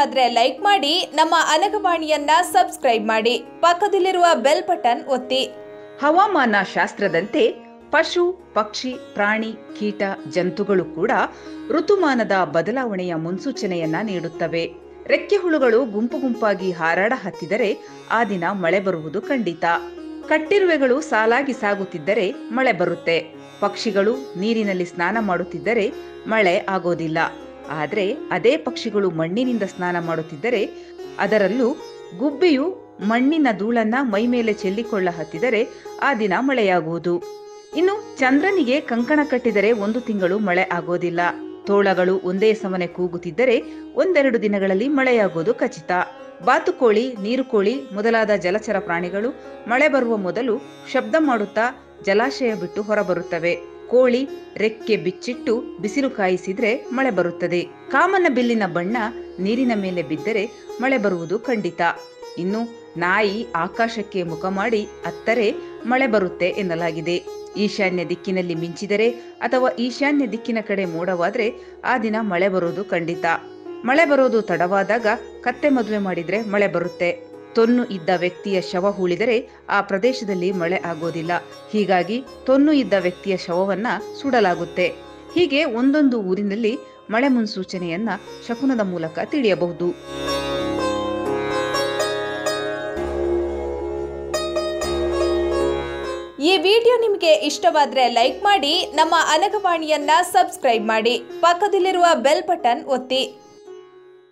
ಇಷ್ಟವಾದ್ರೆ like ಮಾಡಿ ನಮ್ಮ ಅನಗವಾಣಿಯನ್ನ subscribe ಮಾಡಿ ಪಕ್ಕದಲ್ಲಿರುವ ಬೆಲ್ ಬಟನ್ ಒತ್ತಿ ಹವಾಮಾನ ಶಾಸ್ತ್ರದಂತೆ ಪಶು ಪಕ್ಷಿ ಪ್ರಾಣಿ ಕೀಟ ಜಂತುಗಳು ಕೂಡ ಋತುಮಾನದ ಬದಲಾವಣೆಯ ಮುನ್ಸೂಚನೆಯನ್ನ ನೀಡುತ್ತವೆ ರೆಕ್ಕೆ ಹುಳುಗಳು ಗುಂಪು ಗುಂಪಾಗಿ ಹಾರಾಡ ಹತ್ತಿದರೆ ಆ ದಿನ ಮಳೆ ಬರುವುದು ಖಂಡಿತ ಕಟ್ಟಿರುವೆಗಳು ಸಾಲಾಗಿ ಸಾಗುತ್ತಿದ್ದರೆ ಮಳೆ ಬರುತ್ತೆ ಪಕ್ಷಿಗಳು ನೀರಿನಲ್ಲಿ ಸ್ನಾನ ಮಾಡುತ್ತಿದ್ದರೆ ಮಳೆ ಆಗೋದಿಲ್ಲ ಆದರೆ ಅದೇ ಪಕ್ಷಿಗಳು ಮಣ್ಣಿನಿಂದ ಸ್ನಾನ ಮಾಡುತ್ತಿದ್ದರೆ ಅದರಲ್ಲೂ ಗುಬ್ಬಿಯು ಮಣ್ಣಿನ ಧೂಳನ್ನ ಮೈಮೇಲೆ ಚೆಲ್ಲಿಕೊಳ್ಳ ಹತ್ತಿದರೆ ಆ ದಿನ ಮಳೆಯಾಗುವುದು ಇನ್ನು ಚಂದ್ರನಿಗೆ ಕಂಕಣ ಕಟ್ಟಿದರೆ ಒಂದು ತಿಂಗಳು ಮಳೆ ಆಗೋದಿಲ್ಲ ತೋಳಗಳು ಒಂದೇ ಸಮನೆ ಕೂಗುತ್ತಿದ್ದರೆ ಒಂದೆರಡು ದಿನಗಳಲ್ಲಿ ಮಳೆಯಾಗುವುದು ಖಚಿತ ಬಾತುಕೋಳಿ ನೀರುಕೋಳಿ ಮೊದಲಾದ ಜಲಚರ ಪ್ರಾಣಿಗಳು ಮಳೆ ಬರುವ ಮೊದಲು ಶಬ್ದ ಮಾಡುತ್ತಾ ಜಲಾಶಯ ಬಿಟ್ಟು ಹೊರಬರುತ್ತವೆ ಕೋಳಿ ರೆಕ್ಕೆ ಬಿಚ್ಚಿಟ್ಟು ಬಿಸಿಲು ಕಾಯಿಸಿದ್ರೆ ಮಳೆ ಬರುತ್ತದೆ ಕಾಮನ ಬಿಲ್ಲಿನ ಬಣ್ಣ ನೀರಿನ ಮೇಲೆ ಬಿದ್ದರೆ ಮಳೆ ಬರುವುದು ಖಂಡಿತ ಇನ್ನು ನಾಯಿ ಆಕಾಶಕ್ಕೆ ಮುಖ ಮಾಡಿ ಅತ್ತರೆ ಮಳೆ ಬರುತ್ತೆ ಎನ್ನಲಾಗಿದೆ ಈಶಾನ್ಯ ದಿಕ್ಕಿನಲ್ಲಿ ಮಿಂಚಿದರೆ ಅಥವಾ ಈಶಾನ್ಯ ದಿಕ್ಕಿನ ಕಡೆ ಮೋಡವಾದ್ರೆ ಆ ದಿನ ಮಳೆ ಬರೋದು ಖಂಡಿತ ಮಳೆ ಬರೋದು ತಡವಾದಾಗ ಕತ್ತೆ ಮದುವೆ ಮಾಡಿದ್ರೆ ಮಳೆ ಬರುತ್ತೆ ತೊನ್ನು ಇದ್ದ ವ್ಯಕ್ತಿಯ ಶವ ಹೂಳಿದರೆ ಆ ಪ್ರದೇಶದಲ್ಲಿ ಮಳೆ ಆಗೋದಿಲ್ಲ ಹೀಗಾಗಿ ತೊನ್ನು ಇದ್ದ ವ್ಯಕ್ತಿಯ ಶವವನ್ನ ಸುಡಲಾಗುತ್ತೆ ಹೀಗೆ ಒಂದೊಂದು ಊರಿನಲ್ಲಿ ಮಳೆ ಮುನ್ಸೂಚನೆಯನ್ನ ಶಕುನದ ಮೂಲಕ ತಿಳಿಯಬಹುದು ಈ ವಿಡಿಯೋ ನಿಮಗೆ ಇಷ್ಟವಾದ್ರೆ ಲೈಕ್ ಮಾಡಿ ನಮ್ಮ ಅನಗವಾಣಿಯನ್ನ ಸಬ್ಸ್ಕ್ರೈಬ್ ಮಾಡಿ ಪಕ್ಕದಲ್ಲಿರುವ ಬೆಲ್ ಬಟನ್ ಒತ್ತಿ